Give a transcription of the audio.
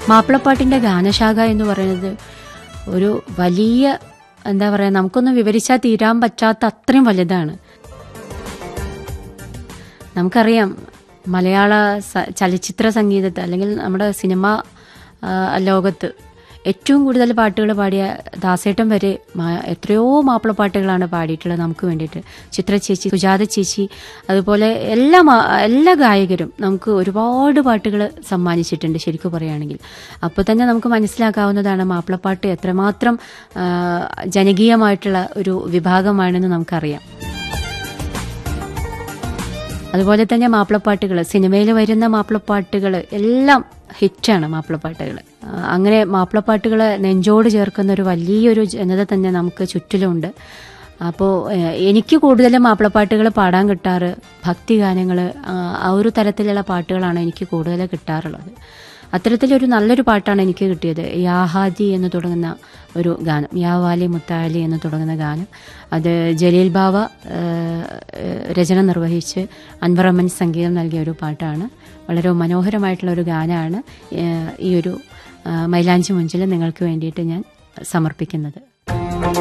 മാപ്പിളപ്പാട്ടിന്റെ ഗാനശാഖ എന്ന് പറയുന്നത് ഒരു വലിയ എന്താ പറയുക നമുക്കൊന്നും വിവരിച്ചാൽ തീരാൻ പറ്റാത്ത അത്രയും വലുതാണ് നമുക്കറിയാം മലയാള സ- ചലച്ചിത്ര സംഗീതത്തെ അല്ലെങ്കിൽ നമ്മുടെ സിനിമ ആ, ലോകത്ത് ഏറ്റവും കൂടുതൽ പാട്ടുകൾ പാടിയ ദാസേട്ടൻ വരെ മാ- എത്രയോ മാപ്പിളപ്പാട്ടുകളാണ് പാടിയിട്ടുള്ളത് നമുക്ക് വേണ്ടിയിട്ട് ചിത്ര ചേച്ചി സുജാത ചേച്ചി അതുപോലെ എല്ലാ മാ- എല്ലാ ഗായകരും നമുക്ക് ഒരുപാട് പാട്ടുകൾ സമ്മാനിച്ചിട്ടുണ്ട് ശരിക്കും പറയുകയാണെങ്കിൽ അപ്പോൾ തന്നെ നമുക്ക് മനസ്സിലാക്കാവുന്നതാണ് മാപ്പിളപ്പാട്ട് എത്രമാത്രം ആ, ജനകീയമായിട്ടുള്ള ഒരു വിഭാഗമാണെന്ന് നമുക്കറിയാം അതുപോലെ തന്നെ മാപ്പിളപ്പാട്ടുകൾ സിനിമയിൽ വരുന്ന മാപ്പിളപ്പാട്ടുകൾ എല്ലാം ഹിറ്റാണ് മാപ്പിളപ്പാട്ടുകൾ ആ, അങ്ങനെ മാപ്പിളപ്പാട്ടുകൾ നെഞ്ചോട് ചേർക്കുന്ന ഒരു വലിയൊരു ജനത തന്നെ നമുക്ക് ചുറ്റിലുണ്ട് അപ്പോൾ എനിക്ക് കൂടുതലും മാപ്പിളപ്പാട്ടുകൾ പാടാൻ കിട്ടാറ് ഭക്തിഗാനങ്ങൾ ആ ഒരു തരത്തിലുള്ള പാട്ടുകളാണ് എനിക്ക് കൂടുതൽ കിട്ടാറുള്ളത് അത്തരത്തിലൊരു നല്ലൊരു പാട്ടാണ് എനിക്ക് കിട്ടിയത് യാഹാദി എന്ന് തുടങ്ങുന്ന ഒരു ഗാനം യാ വാലി മുത്താലി എന്ന് തുടങ്ങുന്ന ഗാനം അത് ജലീൽ ബാവ ആ, രചന നിർവഹിച്ച് അൻവർ അമ്മൻ സംഗീതം നൽകിയ ഒരു പാട്ടാണ് വളരെ മനോഹരമായിട്ടുള്ള ഒരു ഗാനമാണ് ആ, ഈ ഒരു ആ, മൈലാഞ്ചി മുഞ്ചിൽ നിങ്ങൾക്ക് വേണ്ടിയിട്ട് ഞാൻ സമർപ്പിക്കുന്നത്